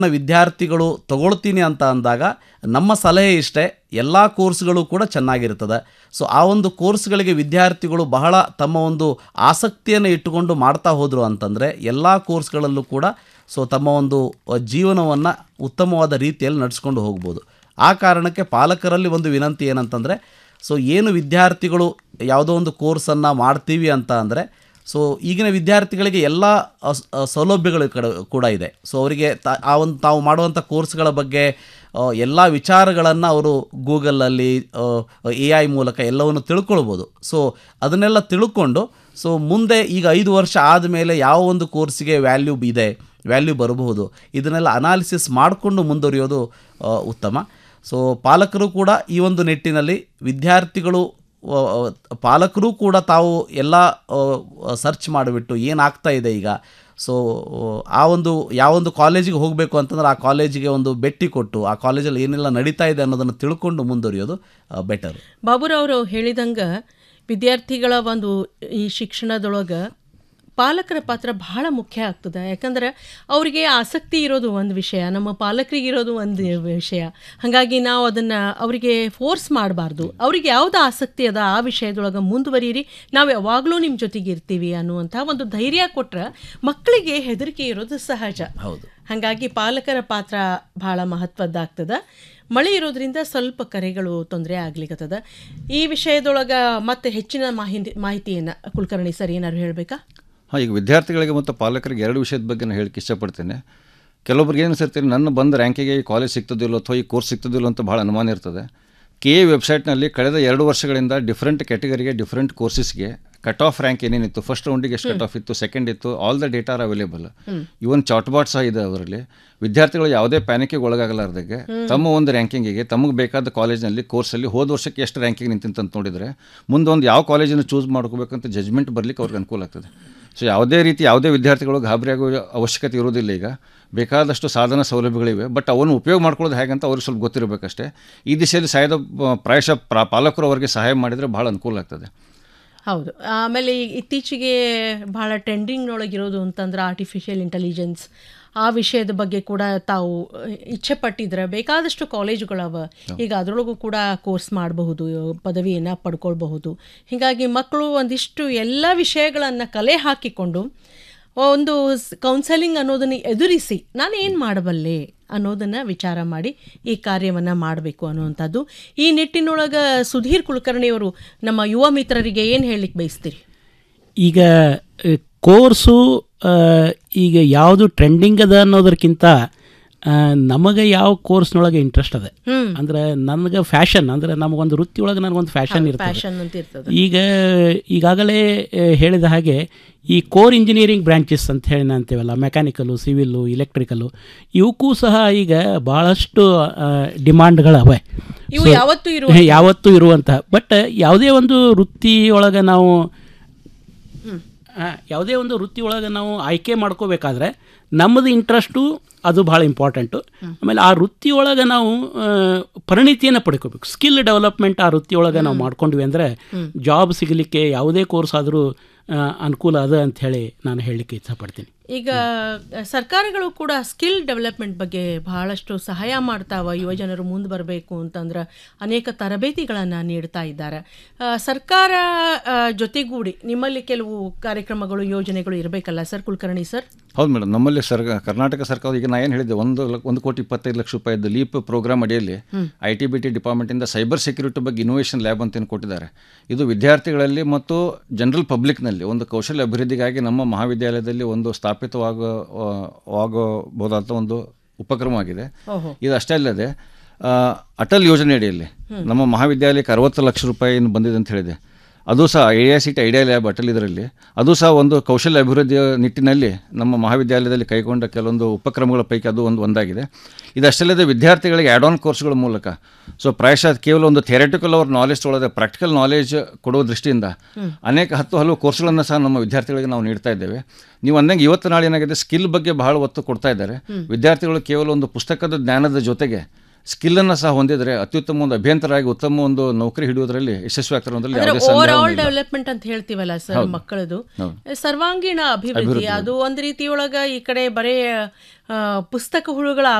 ವಿದ್ಯಾರ್ಥಿಗಳು ತಗೊಳ್ತೀನಿ ಅಂತ ಅಂದಾಗ ನಮ್ಮ ಸಲಹೆ ಇಷ್ಟೇ ಎಲ್ಲ ಕೋರ್ಸ್ಗಳು ಕೂಡ ಚೆನ್ನಾಗಿರ್ತದೆ ಸೊ ಆ ಒಂದು ಕೋರ್ಸ್ಗಳಿಗೆ ವಿದ್ಯಾರ್ಥಿಗಳು ಬಹಳ ತಮ್ಮ ಒಂದು ಆಸಕ್ತಿಯನ್ನು ಇಟ್ಟುಕೊಂಡು ಮಾಡ್ತಾ ಹೋದರು ಅಂತಂದರೆ ಎಲ್ಲ ಕೋರ್ಸ್ಗಳಲ್ಲೂ ಕೂಡ ಸೊ ತಮ್ಮ ಒಂದು ಜೀವನವನ್ನು ಉತ್ತಮವಾದ ರೀತಿಯಲ್ಲಿ ನಡೆಸ್ಕೊಂಡು ಹೋಗ್ಬೋದು ಆ ಕಾರಣಕ್ಕೆ ಪಾಲಕರಲ್ಲಿ ಒಂದು ವಿನಂತಿ ಏನಂತಂದರೆ ಸೊ ಏನು ವಿದ್ಯಾರ್ಥಿಗಳು ಯಾವುದೋ ಒಂದು ಕೋರ್ಸನ್ನು ಮಾಡ್ತೀವಿ ಅಂತ ಅಂದರೆ ಸೊ ಈಗಿನ ವಿದ್ಯಾರ್ಥಿಗಳಿಗೆ ಎಲ್ಲ ಅಸ್- ಅ, ಸೌಲಭ್ಯಗಳು ಕಡೆ ಕೂಡ ಇದೆ ಸೊ ಅವರಿಗೆ ತ ಆ ಒಂದು ತಾವು ಮಾಡುವಂಥ ಕೋರ್ಸ್ಗಳ ಬಗ್ಗೆ ಎಲ್ಲ ವಿಚಾರಗಳನ್ನು ಅವರು ಗೂಗಲಲ್ಲಿ ಎ ಐ ಮೂಲಕ ಎಲ್ಲವನ್ನು ತಿಳ್ಕೊಳ್ಬೋದು ಸೊ ಅದನ್ನೆಲ್ಲ ತಿಳ್ಕೊಂಡು ಸೊ ಮುಂದೆ ಈಗ ಐದು ವರ್ಷ ಆದಮೇಲೆ ಯಾವ ಒಂದು ಕೋರ್ಸಿಗೆ ವ್ಯಾಲ್ಯೂ ಇದೆ ವ್ಯಾಲ್ಯೂ ಬರಬಹುದು ಇದನ್ನೆಲ್ಲ ಅನಾಲಿಸಿಸ್ ಮಾಡಿಕೊಂಡು ಮುಂದುವರಿಯೋದು ಆ, ಉತ್ತಮ ಸೊ ಪಾಲಕರು ಕೂಡ ಈ ಒಂದು ನಿಟ್ಟಿನಲ್ಲಿ ವಿದ್ಯಾರ್ಥಿಗಳು ಆ, ಆ, ಪಾಲಕರು ಕೂಡ ತಾವು ಎಲ್ಲ ಸರ್ಚ್ ಮಾಡಿಬಿಟ್ಟು ಏನಾಗ್ತಾ ಇದೆ ಈಗ ಸೊ ಆ ಒಂದು ಯಾವೊಂದು ಕಾಲೇಜಿಗೆ ಹೋಗಬೇಕು ಅಂತಂದ್ರೆ ಆ ಕಾಲೇಜಿಗೆ ಒಂದು ಭೇಟಿ ಕೊಟ್ಟು ಆ ಕಾಲೇಜಲ್ಲಿ ಏನೆಲ್ಲ ನಡೀತಾ ಇದೆ ಅನ್ನೋದನ್ನು ತಿಳ್ಕೊಂಡು ಮುಂದುವರಿಯೋದು ಬೆಟರ್ ಬಾಬುರವರು ಹೇಳಿದಂಗೆ ವಿದ್ಯಾರ್ಥಿಗಳ ಒಂದು ಈ ಶಿಕ್ಷಣದೊಳಗೆ ಪಾಲಕರ ಪಾತ್ರ ಬಹಳ ಮುಖ್ಯ ಆಗ್ತದೆ ಯಾಕಂದ್ರೆ ಅವರಿಗೆ ಆಸಕ್ತಿ ಇರೋದು ಒಂದು ವಿಷಯ ನಮ್ಮ ಪಾಲಕರಿಗೆ ಇರೋದು ಒಂದು ವಿಷಯ ಹಾಗಾಗಿ ನಾವು ಅದನ್ನು ಅವರಿಗೆ ಫೋರ್ಸ್ ಮಾಡಬಾರ್ದು ಅವ್ರಿಗೆ ಯಾವ್ದು ಆಸಕ್ತಿ ಅದ ಆ ವಿಷಯದೊಳಗೆ ಮುಂದುವರಿಯಿರಿ ನಾವು ಯಾವಾಗಲೂ ನಿಮ್ಮ ಜೊತೆಗೆ ಇರ್ತೀವಿ ಅನ್ನುವಂಥ ಒಂದು ಧೈರ್ಯ ಕೊಟ್ರೆ ಮಕ್ಕಳಿಗೆ ಹೆದರಿಕೆ ಇರೋದು ಸಹಜ ಹೌದು ಹಾಗಾಗಿ ಪಾಲಕರ ಪಾತ್ರ ಬಹಳ ಮಹತ್ವದ್ದಾಗ್ತದ ಮಳೆ ಇರೋದ್ರಿಂದ ಸ್ವಲ್ಪ ಕರೆಗಳು ತೊಂದರೆ ಆಗ್ಲಿಕ್ಕತ್ತದ ಈ ವಿಷಯದೊಳಗೆ ಮತ್ತೆ ಹೆಚ್ಚಿನ ಮಾಹಿತಿ ಮಾಹಿತಿಯನ್ನು ಕುಲಕರ್ಣಿ ಸರ್ ಏನಾದ್ರು ಹೇಳಬೇಕಾ ಹಾಂ ಈಗ ವಿದ್ಯಾರ್ಥಿಗಳಿಗೆ ಮತ್ತು ಪಾಲಕರಿಗೆ ಎರಡು ವಿಷಯದ ಬಗ್ಗೆ ನಾನು ಹೇಳಕ್ಕೆ ಇಷ್ಟಪಡ್ತೇನೆ ಕೆಲವೊಬ್ರಿಗೆ ಏನು ಅನಿಸುತ್ತೆ ನನ್ನ ಬಂದ ರ್ಯಾಂಕಿಗೆ ಈ ಕಾಲೇಜ್ ಸಿಗ್ತದಿಲ್ಲೋ ಅಥವಾ ಈ ಕೋರ್ಸ್ ಸಿಗ್ತದಿಲ್ಲೋ ಅಂತ ಭಾಳ ಅನುಮಾನ ಇರ್ತದೆ ಕೆ ಎ ವೆಬ್ಸೈಟ್ನಲ್ಲಿ ಕಳೆದ ಎರಡು ವರ್ಷಗಳಿಂದ ಡಿಫ್ರೆಂಟ್ ಕ್ಯಾಟಗರಿಗೆ ಡಿಫ್ರೆಂಟ್ ಕೋರ್ಸಸ್ಗೆ ಕಟ್ ಆಫ್ ರ್ಯಾಂಕ್ ಏನೇನಿತ್ತು ಫಸ್ಟ್ ರೌಂಡಿಗೆ ಎಷ್ಟು ಕಟ್ ಆಫ್ ಇತ್ತು ಸೆಕೆಂಡ್ ಇತ್ತು all the data are available even chatbot ಸಹ ಇದೆ ಅದರಲ್ಲಿ ವಿದ್ಯಾರ್ಥಿಗಳು ಯಾವುದೇ ಪ್ಯಾನಿಕ್ಗೆ ಒಳಗಾಗಲಾರ್ದಾಗೆ ತಮ್ಮ ಒಂದು ರ್ಯಾಂಕಿಂಗಿಗೆ ತಮಗೆ ಬೇಕಾದ ಕಾಲೇಜ್ನಲ್ಲಿ ಕೋರ್ಸಲ್ಲಿ ಹೋದ ವರ್ಷಕ್ಕೆ ಎಷ್ಟು ರ್ಯಾಂಕಿಂಗ್ ನಿಂತಿಂತ ನೋಡಿದರೆ ಮುಂದೆ ಒಂದು ಯಾವ ಕಾಲೇಜನ್ನು ಚೂಸ್ ಮಾಡ್ಕೋಬೇಕಂತ ಜಜ್ಮೆಂಟ್ ಬರ್ಲಿಕ್ಕೆ ಅವ್ರಿಗೆ ಅನುಕೂಲ ಆಗ್ತದೆ ಸೊ ಯಾವುದೇ ರೀತಿ ಯಾವುದೇ ವಿದ್ಯಾರ್ಥಿಗಳು ಗಾಬರಿ ಆಗೋ ಅವಶ್ಯಕತೆ ಇರೋದಿಲ್ಲ ಈಗ ಬೇಕಾದಷ್ಟು ಸಾಧನ ಸೌಲಭ್ಯಗಳಿವೆ ಬಟ್ ಅವನ್ನು ಉಪಯೋಗ ಮಾಡ್ಕೊಳ್ಳೋದು ಹೇಗಂತ ಅವ್ರಿಗೆ ಸ್ವಲ್ಪ ಗೊತ್ತಿರಬೇಕಷ್ಟೇ ಈ ದಿಶೆಯಲ್ಲಿ ಸಹಾಯದ ಆ, ಪ್ರಾಯಶಃ ಪ್ರಾ ಪಾಲಕರು ಅವರಿಗೆ ಸಹಾಯ ಮಾಡಿದರೆ ಭಾಳ ಅನುಕೂಲ ಆಗ್ತದೆ ಹೌದು ಆಮೇಲೆ ಈ ಇತ್ತೀಚೆಗೆ ಬಹಳ ಟ್ರೆಂಡಿಂಗ್ನೊಳಗಿರೋದು ಅಂತಂದ್ರೆ ಆರ್ಟಿಫಿಷಿಯಲ್ ಇಂಟೆಲಿಜೆನ್ಸ್ ಆ ವಿಷಯದ ಬಗ್ಗೆ ಕೂಡ ತಾವು ಅಹ್, ಇಚ್ಛೆ ಪಟ್ಟಿದ್ರೆ ಬೇಕಾದಷ್ಟು ಕಾಲೇಜುಗಳವ ಈಗ ಅದರೊಳಗೂ ಕೂಡ ಕೋರ್ಸ್ ಮಾಡಬಹುದು ಪದವಿಯನ್ನು ಪಡ್ಕೊಳ್ಬಹುದು ಹೀಗಾಗಿ ಮಕ್ಕಳು ಒಂದಿಷ್ಟು ಎಲ್ಲ ವಿಷಯಗಳನ್ನು ಕಲೆ ಹಾಕಿಕೊಂಡು ಒಂದು ಕೌನ್ಸೆಲಿಂಗ್ ಅನ್ನೋದನ್ನು ಎದುರಿಸಿ ನಾನು ಏನು ಮಾಡಬಲ್ಲೆ ಅನ್ನೋದನ್ನು ವಿಚಾರ ಮಾಡಿ ಈ ಕಾರ್ಯವನ್ನು ಮಾಡಬೇಕು ಅನ್ನುವಂಥದ್ದು ಈ ನಿಟ್ಟಿನೊಳಗೆ ಸುಧೀರ್ ಕುಲಕರ್ಣಿಯವರು ನಮ್ಮ ಯುವ ಮಿತ್ರರಿಗೆ ಏನು ಹೇಳಲಿಕ್ಕೆ ಬಯಸ್ತೀರಿ ಈಗ ಅ, ಕೋರ್ಸು ಆ, ಈಗ ಯಾವುದು ಟ್ರೆಂಡಿಂಗ್ ಅದ ಅನ್ನೋದಕ್ಕಿಂತ ಆ, ನಮಗೆ ಯಾವ ಕೋರ್ಸ್ನೊಳಗೆ ಇಂಟ್ರೆಸ್ಟ್ ಅದ ಅಂದ್ರೆ ನನಗೆ ಫ್ಯಾಷನ್ ಅಂದ್ರೆ ನಮಗೊಂದು ವೃತ್ತಿ ಒಳಗೆ ನನಗೊಂದು ಫ್ಯಾಷನ್ ಇರ್ತದೆ ಫ್ಯಾಷನ್ ಅಂತ ಇರ್ತದೆ ಈಗ ಈಗಾಗಲೇ ಆ, ಹೇಳಿದ ಹಾಗೆ ಈ ಕೋರ್ ಇಂಜಿನಿಯರಿಂಗ್ ಬ್ರಾಂಚಸ್ ಅಂತ ಹೇಳಿ ನಾವು ಅಂತೀವಲ್ಲ ಮೆಕ್ಯಾನಿಕಲು ಸಿವಿಲ್ಲು ಇಲೆಕ್ಟ್ರಿಕಲು ಇವಕ್ಕೂ ಸಹ ಈಗ ಭಾಳಷ್ಟು ಡಿಮಾಂಡ್ಗಳವೆ ಇವು So, ಯಾವತ್ತೂ ಇರುವ ಯಾವತ್ತೂ ಇರುವಂತಹ ಬಟ್ ಯಾವುದೇ ಒಂದು ವೃತ್ತಿ ಒಳಗೆ ನಾವು ಆ, ಯಾವುದೇ ಒಂದು ವೃತ್ತಿ ಒಳಗೆ ನಾವು ಆಯ್ಕೆ ಮಾಡ್ಕೋಬೇಕಾದ್ರೆ ನಮ್ಮದು ಇಂಟ್ರೆಸ್ಟು ಅದು ಭಾಳ ಇಂಪಾರ್ಟೆಂಟು ಆಮೇಲೆ ಆ ವೃತ್ತಿ ಒಳಗೆ ನಾವು ಆ, ಪರಿಣಿತಿಯನ್ನು ಪಡ್ಕೋಬೇಕು ಸ್ಕಿಲ್ ಡೆವಲಪ್ಮೆಂಟ್ ಆ ವೃತ್ತಿ ಒಳಗೆ ನಾವು ಮಾಡ್ಕೊಂಡ್ವಿ ಅಂದರೆ ಜಾಬ್ ಸಿಗಲಿಕ್ಕೆ ಯಾವುದೇ ಕೋರ್ಸ್ ಆದರೂ ಅನುಕೂಲ ಅದ ಅಂತ ಹೇಳಿ ನಾನು ಹೇಳಲಿಕ್ಕೆ ಇಷ್ಟಪಡ್ತೀನಿ ಈಗ ಸರ್ಕಾರಗಳು ಕೂಡ ಸ್ಕಿಲ್ ಡೆವಲಪ್ಮೆಂಟ್ ಬಗ್ಗೆ ಬಹಳಷ್ಟು ಸಹಾಯ ಮಾಡ್ತಾವ ಯುವಜನರು ಮುಂದೆ ಬರಬೇಕು ಅಂತಂದ್ರೆ ಅನೇಕ ತರಬೇತಿಗಳನ್ನು ನೀಡ್ತಾ ಇದ್ದಾರೆ ಆ, ಸರ್ಕಾರ ಆ, ಜೊತೆಗೂಡಿ ನಿಮ್ಮಲ್ಲಿ ಕೆಲವು ಕಾರ್ಯಕ್ರಮಗಳು ಯೋಜನೆಗಳು ಇರಬೇಕಲ್ಲ ಸರ್ ಕುಲಕರ್ಣಿ ಸರ್ ಹೌದು ಮೇಡಮ್ ನಮ್ಮಲ್ಲಿ ಸರ್ಕ ಕರ್ನಾಟಕ ಸರ್ಕಾರ ಈಗ ನಾ ಏನು ಹೇಳಿದ್ದೆ ಒಂದು ಲಕ್- ಒಂದು ಕೋಟಿ ಇಪ್ಪತ್ತೈದು ಲಕ್ಷ ರೂಪಾಯಿದ್ದು ಲೀಪ್ ಪ್ರೋಗ್ರಾಮ್ ಅಡಿಯಲ್ಲಿ ಐ ಟಿ ಬಿ ಟಿ ಡಿಪಾರ್ಟ್ಮೆಂಟಿಂದ ಸೈಬರ್ ಸೆಕ್ಯೂರಿಟಿ ಬಗ್ಗೆ ಇನೋವೇಷನ್ ಲ್ಯಾಬ್ ಅಂತ ಏನು ಕೊಟ್ಟಿದ್ದಾರೆ ಇದು ವಿದ್ಯಾರ್ಥಿಗಳಲ್ಲಿ ಮತ್ತು ಜನರಲ್ ಪಬ್ಲಿಕ್ನಲ್ಲಿ ಒಂದು ಕೌಶಲ್ಯ ಅಭಿವೃದ್ಧಿಗಾಗಿ ನಮ್ಮ ಮಹಾವಿದ್ಯಾಲಯದಲ್ಲಿ ಒಂದು ಸ್ಥಾಪಿತವಾಗ ಆ, ಆಗಬಹುದಾದ ಒಂದು ಉಪಕ್ರಮವಾಗಿದೆ ಇದು ಅಷ್ಟೇ ಅಲ್ಲದೆ ಆ, ಅಟಲ್ ಯೋಜನೆ ಅಡಿಯಲ್ಲಿ ನಮ್ಮ ಮಹಾವಿದ್ಯಾಲಯಕ್ಕೆ ಅರವತ್ತು ಲಕ್ಷ ರೂಪಾಯಿ ಏನು ಬಂದಿದೆ ಅಂತ ಹೇಳಿದೆ ಅದು ಸಹ A I C T idea lab Atal ಇದರಲ್ಲಿ ಅದು ಸಹ ಒಂದು ಕೌಶಲ್ಯ ಅಭಿವೃದ್ಧಿಯ ನಿಟ್ಟಿನಲ್ಲಿ ನಮ್ಮ ಮಹಾವಿದ್ಯಾಲಯದಲ್ಲಿ ಕೈಗೊಂಡ ಕೆಲವೊಂದು ಉಪಕ್ರಮಗಳ ಪೈಕಿ ಅದು ಒಂದು ಒಂದಾಗಿದೆ ಇದಷ್ಟಲ್ಲದೆ ವಿದ್ಯಾರ್ಥಿಗಳಿಗೆ ಆ್ಯಡ್ ಆನ್ ಕೋರ್ಸ್ಗಳ ಮೂಲಕ ಸೊ ಪ್ರಾಯಶಃ ಕೇವಲ ಒಂದು ಥಿಯರಿಟಿಕಲ್ ಅವ್ರ ನಾಲೆಜ್ ತೊಗೊಳ್ಳೋದೆ ಪ್ರಾಕ್ಟಿಕಲ್ ನಾಲೆಜ್ ಕೊಡೋ ದೃಷ್ಟಿಯಿಂದ ಅನೇಕ ಹತ್ತು ಹಲವು ಕೋರ್ಸ್ಗಳನ್ನು ಸಹ ನಮ್ಮ ವಿದ್ಯಾರ್ಥಿಗಳಿಗೆ ನಾವು ನೀಡ್ತಾ ಇದ್ದೇವೆ ನೀವು ಅಂದಂಗೆ ಇವತ್ತು ನಾಳೆ ಏನಾಗಿದೆ ಸ್ಕಿಲ್ ಬಗ್ಗೆ ಬಹಳ ಒತ್ತು ಕೊಡ್ತಾ ಇದ್ದಾರೆ ವಿದ್ಯಾರ್ಥಿಗಳು ಕೇವಲ ಒಂದು ಪುಸ್ತಕದ ಜ್ಞಾನದ ಜೊತೆಗೆ ಸ್ಕಿಲ್ಲನ್ನು ಸಹ ಹೊಂದಿದರೆ ಅತ್ಯುತ್ತಮ ಒಂದು ಅಭ್ಯಂತರಾಗಿ ಉತ್ತಮ ಒಂದು ನೌಕರಿ ಹಿಡಿಯೋದ್ರಲ್ಲಿ ಯಶಸ್ವಿ ಆಗ್ತಾರೆ ಅನ್ನೋದ್ರಲ್ಲಿ ಅಂದ್ರೆ ಯಾವುದೇ ಓವರ್ ಸಂದೇಹವೂ ಆಲ್ ಇಲ್ಲ. ಡೆವಲಪ್ಮೆಂಟ್ ಅಂತ ಹೇಳ್ತೀವಲ್ಲ ಸರ್ ಮಕ್ಕಳದು ಸರ್ವಾಂಗೀಣ ಅಭಿವೃದ್ಧಿ ಅದು ಒಂದ್ ರೀತಿಯೊಳಗ ಈ ಕಡೆ ಬರೇ ಆ, ಪುಸ್ತಕ ಹುಳುಗಳ